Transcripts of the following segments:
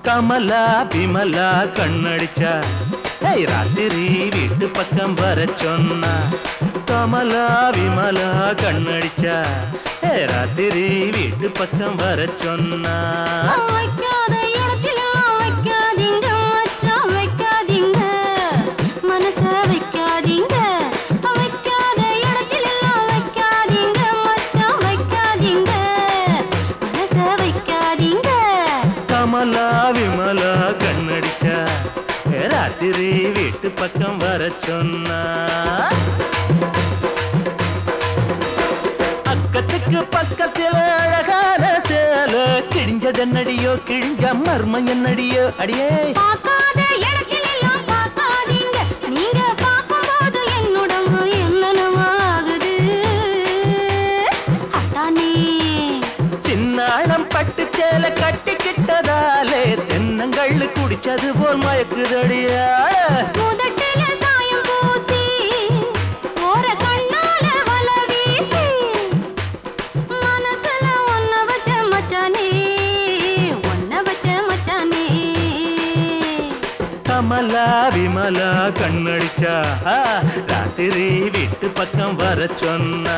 கமலா விமலா கண்ணடிச்சா ஏய் ராத்திரி வீட்டு பக்கம் வர சொன்னா கமலா விமலா கண்ணடிச்சா ஏய் ராத்திரி வீட்டு பக்கம் வர சொன்னா வைக்காத இடத்திலெல்லாம் வைக்காதீங்க மச்சான் வைக்காதீங்க மனச வைக்காதீங்க வைக்காத இடத்திலெல்லாம் வைக்காதீங்க மச்சான் வைக்காதீங்க மனச வைக்காதீங்க கமலா விமலா கண்ணடிச்சா ஏய் ராத்திரி வீட்டு பக்கம் வர சொன்னா அக்கத்துக்கு பக்கத்துல அழகான சேல கிழிஞ்சதென்னடியோ கிழிஞ்ச மர்மம் என்னடியோ அடியே பார்க்காத இடத்திலெல்லாம் பார்க்காதீங்க நீங்க பார்க்கும்போது என் உடம்பு என்னென்னவோ ஆகுது அத்தானே சின்னாளம் பட்டு சேல கட்டிக்கிட்டதாலே தென்னங்கள்ளு குடிச்சது போல் மயக்குதடியா முதட்டுல சாயம் பூசி ஓர கண்ணால வல வீசி மனசுல ஒன்ன வச்ச மச்சானே ஒன்ன வச்ச மச்சானே கமலா விமலா கண்ணடிச்சா ஆ, ராத்திரி வீட்டு பக்கம் வர சொன்னா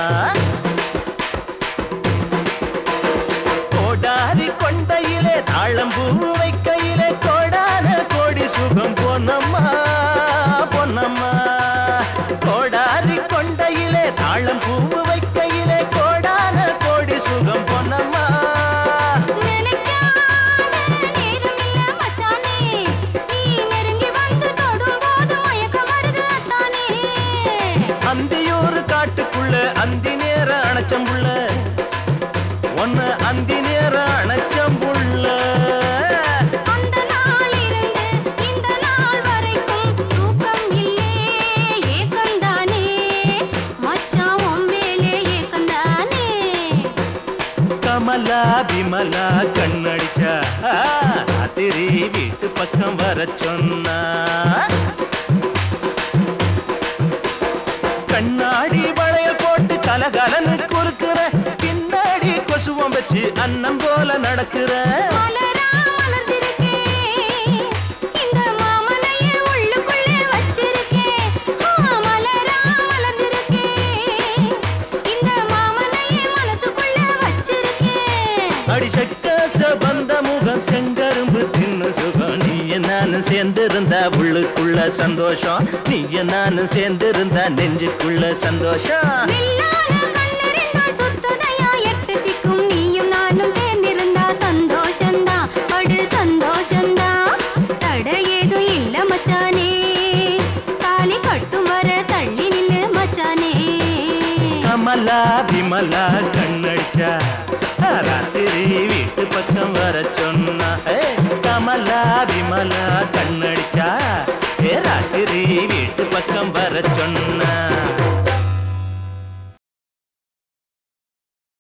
கோடாரி கொண்டையிலே தாழம்பூ வைக்கையிலே கோடான கோடி சுகம் பொன்னம்மா பொன்னம்மா கோடாரி கொண்டையிலே தாழம்பூ வைக்கையிலே கோடான கோடி சுகம் பொன்னம்மா நினைக்காத நேரமில்ல மச்சானே நீ நெருங்கி வந்து தொடும்போது மயக்கம் வருது அத்தானே அந்தியூர் காட்டுக்குள்ள அந்தி நேர அணைச்சம்புள்ள ஒன்னு அந்தி நேர அணைச்சம்புள்ள அந்த நாள் இருந்து இந்த நாள் வரைக்கும் தூக்கம் இல்லே ஏக்கந்தானே மச்சான் உன் மேலே ஏக்கந்தானே கமலா விமலா கண்ணடிச்சா ஆ, ராத்திரி வீட்டு பக்கம் வர சொன்னா கண்ணாடி வளையல் போட்டு கலகலன்னு குறுக்குற பின்னாடி கொசுவம் வச்சு அன்னம் போல நடக்கிற மலரா மலர்ந்திருக்கேன் இந்த மாமனையே உள்ளுக்குள்ளே வச்சிருக்கேன் ஆ, மலரா மலர்ந்திருக்கேன் இந்த மாமனையே மனசுக்குள்ளே வச்சிருக்கேன் அடி சக்காச வந்த முகம் செங்கரும்பு தின்னு சுகம் நீ நானும் சேர்ந்திருந்தா உள்ளுக்குள்ள சந்தோஷம் நீ நானும் சேர்ந்திருந்தா நெஞ்சுக்குள்ள சந்தோஷம் வில்லான கண்ணெறிந்தால் சுத்ததையா எட்டு திக்கும் நீயும் நானும் சேர்ந்திருந்தா சந்தோஷந்தான் படு சந்தோஷந்தான் தட ஏதும் இல்ல மச்சானே தாலி கட்டும் வர தள்ளி நில்லு மச்சானே கமலா விமலா கண்ணடிச்சா ராத்திரி வீட்டு பக்கம் வர சொன்னா ஏ, கமலா விமலா கண்ணடிச்சா ஏ ராத்திரி வீட்டு பக்கம் வர சொன்னா